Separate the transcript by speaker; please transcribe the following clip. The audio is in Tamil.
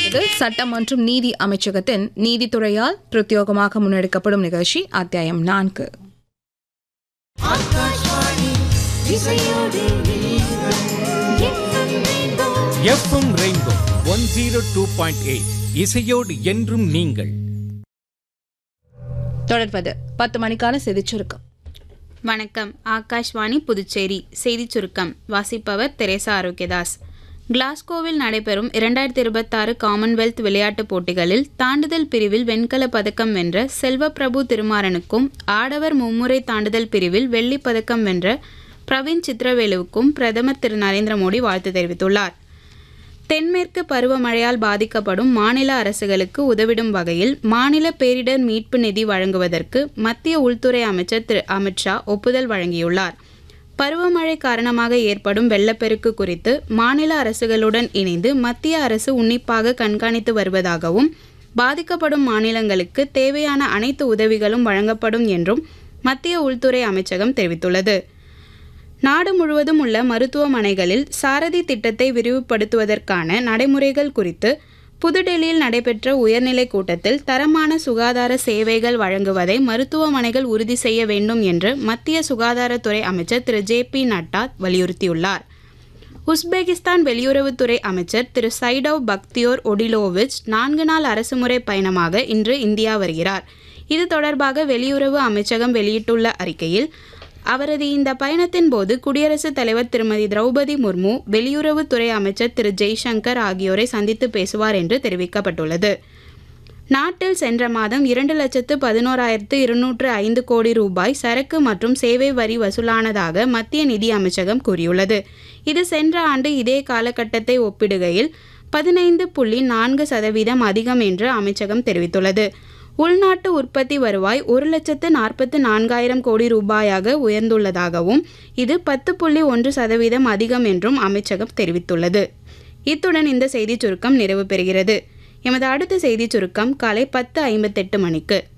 Speaker 1: இது சட்டம் மற்றும் நீதி அமைச்சகத்தின் நீதித்துறையால் பிரத்யோகமாக முன்னெடுக்கப்படும் நிகழ்ச்சி அத்தியாயம் நான்கு
Speaker 2: FM rainbow one zero two point eight இசையோடு என்றும் நீங்கள்
Speaker 1: தொடர்வது பத்து மணிக்கான செய்திச் சுருக்கம்
Speaker 3: வணக்கம் ஆகாஷ்வாணி புதுச்சேரி செய்திச் சுருக்கம் வாசிப்பவர் தெரேசா ஆரோக்கியதாஸ் கிளாஸ்கோவில் நடைபெறும் இரண்டாயிரத்தி இருபத்தாறு காமன்வெல்த் விளையாட்டுப் போட்டிகளில் தாண்டுதல் பிரிவில் வெண்கலப் பதக்கம் வென்ற செல்வப்பிரபு திருமாறனுக்கும் ஆடவர் மும்முறை தாண்டுதல் பிரிவில் வெள்ளிப் பதக்கம் வென்ற பிரவீன் சித்திரவேலுவுக்கும் பிரதமர் திரு நரேந்திர மோடி வாழ்த்து தெரிவித்துள்ளார் தென்மேற்கு பருவமழையால் பாதிக்கப்படும் மாநில அரசுகளுக்கு உதவிடும் வகையில் மாநில பேரிடர் மீட்பு நிதி வழங்குவதற்கு மத்திய உள்துறை அமைச்சர் திரு அமித்ஷா ஒப்புதல் வழங்கியுள்ளார் பருவமழை காரணமாக ஏற்படும் வெள்ளப்பெருக்கு குறித்து மாநில அரசுகளுடன் இணைந்து மத்திய அரசு உன்னிப்பாக கண்காணித்து வருவதாகவும் பாதிக்கப்படும் மாநிலங்களுக்கு தேவையான அனைத்து உதவிகளும் வழங்கப்படும் என்றும் மத்திய உள்துறை அமைச்சகம் தெரிவித்துள்ளது நாடு முழுவதும் உள்ள மருத்துவமனைகளில் சாரதி திட்டத்தை விரிவுபடுத்துவதற்கான நடைமுறைகள் குறித்து புதுடெல்லியில் நடைபெற்ற உயர்நிலைக் கூட்டத்தில் தரமான சுகாதார சேவைகள் வழங்குவதை மருத்துவமனைகள் உறுதி செய்ய வேண்டும் என்று மத்திய சுகாதாரத்துறை அமைச்சர் திரு ஜே பி நட்டா வலியுறுத்தியுள்ளார் உஸ்பெகிஸ்தான் வெளியுறவுத்துறை அமைச்சர் திரு சைடவ் பக்தியோர் ஒடிலோவிச் நான்கு நாள் அரசுமுறை பயணமாக இன்று இந்தியா வருகிறார் இது தொடர்பாக வெளியுறவு அமைச்சகம் வெளியிட்டுள்ள அறிக்கையில் அவரது இந்த பயணத்தின் போது குடியரசுத் தலைவர் திருமதி திரௌபதி முர்மு வெளியுறவுத்துறை அமைச்சர் திரு ஜெய்சங்கர் ஆகியோரை சந்தித்து பேசுவார் என்று தெரிவிக்கப்பட்டுள்ளது நாட்டில் சென்ற மாதம் இரண்டு லட்சத்து பதினோராயிரத்து இருநூற்று ஐந்து கோடி ரூபாய் சரக்கு மற்றும் சேவை வரி வசூலானதாக மத்திய நிதி அமைச்சகம் கூறியுள்ளது இது சென்ற ஆண்டு இதே காலகட்டத்தை ஒப்பிடுகையில் பதினைந்து புள்ளி நான்கு சதவீதம் அதிகம் என்று அமைச்சகம் தெரிவித்துள்ளது உள்நாட்டு உற்பத்தி வருவாய் ஒரு லட்சத்து நாற்பத்து நான்காயிரம் கோடி ரூபாயாக உயர்ந்துள்ளதாகவும் இது பத்து புள்ளி ஒன்று சதவீதம் அதிகம் என்றும் அமைச்சகம் தெரிவித்துள்ளது இத்துடன் இந்த செய்திச் சுருக்கம் நிறைவு பெறுகிறது எமது அடுத்த செய்திச் சுருக்கம் காலை பத்து ஐம்பத்தெட்டு மணிக்கு